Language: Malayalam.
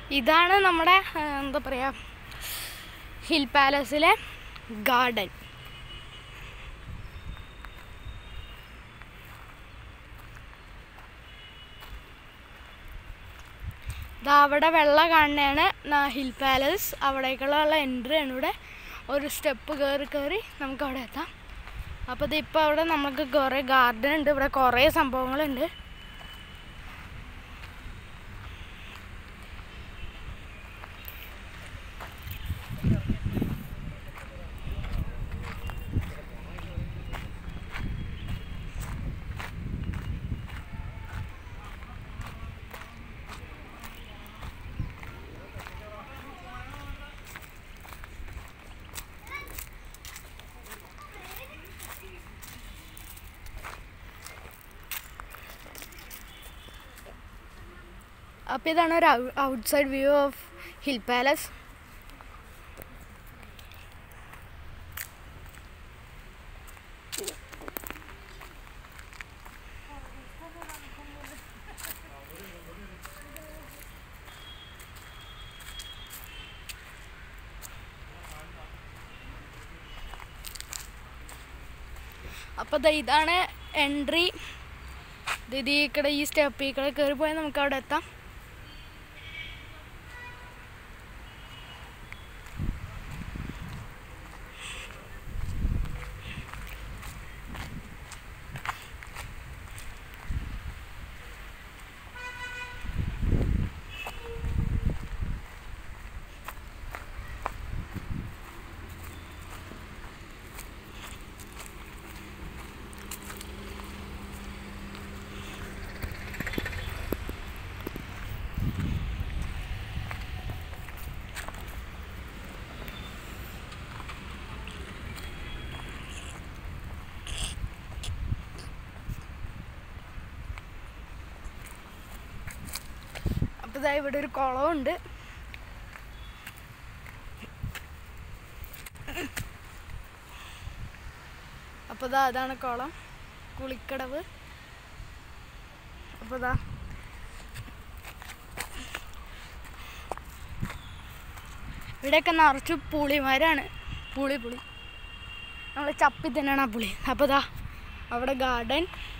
ഇതാണ് നമ്മുടെ ആ, എന്താ പറയുക ഹിൽ പാലസിലെ ഗാർഡൻ ഇതാ അവിടെ വെള്ള കാണുന്നതാണ് ന- ഹിൽ പാലസ് അവിടേക്കുള്ള എൻട്രി ആണ് ഇവിടെ ഒരു സ്റ്റെപ്പ് കയറി കയറി നമുക്ക് അവിടെ എത്താം അപ്പോൾ ഇത് ഇപ്പോൾ അവിടെ നമുക്ക് കുറേ ഗാർഡൻ ഉണ്ട് ഇവിടെ കുറേ സംഭവങ്ങളുണ്ട് അപ്പോൾ ഇതാണ് ഒരു outside view of hill palace അപ്പോൾ ദാ ഇതാണ് എൻട്രി ഇത് ഈ കട ഈ സ്റ്റെപ്പ് ഈ കട കയറി പോയാൽ നമുക്ക് അവിടെ എത്താം അപ്പോൾ ഇതാ ഇവിടെ ഒരു കുളമുണ്ട് അപ്പോൾ ഇതാ അതാണ് കുളം കുളിക്കടവ് അപ്പോൾ ഇതാ ഇവിടെയൊക്കെ നിറച്ച് പുളിമരാണ് പുളി പുളി നമ്മൾ ചപ്പി തന്നെയാണ് ആ പുളി അപ്പോൾ ഇതാ അവിടെ ഗാർഡൻ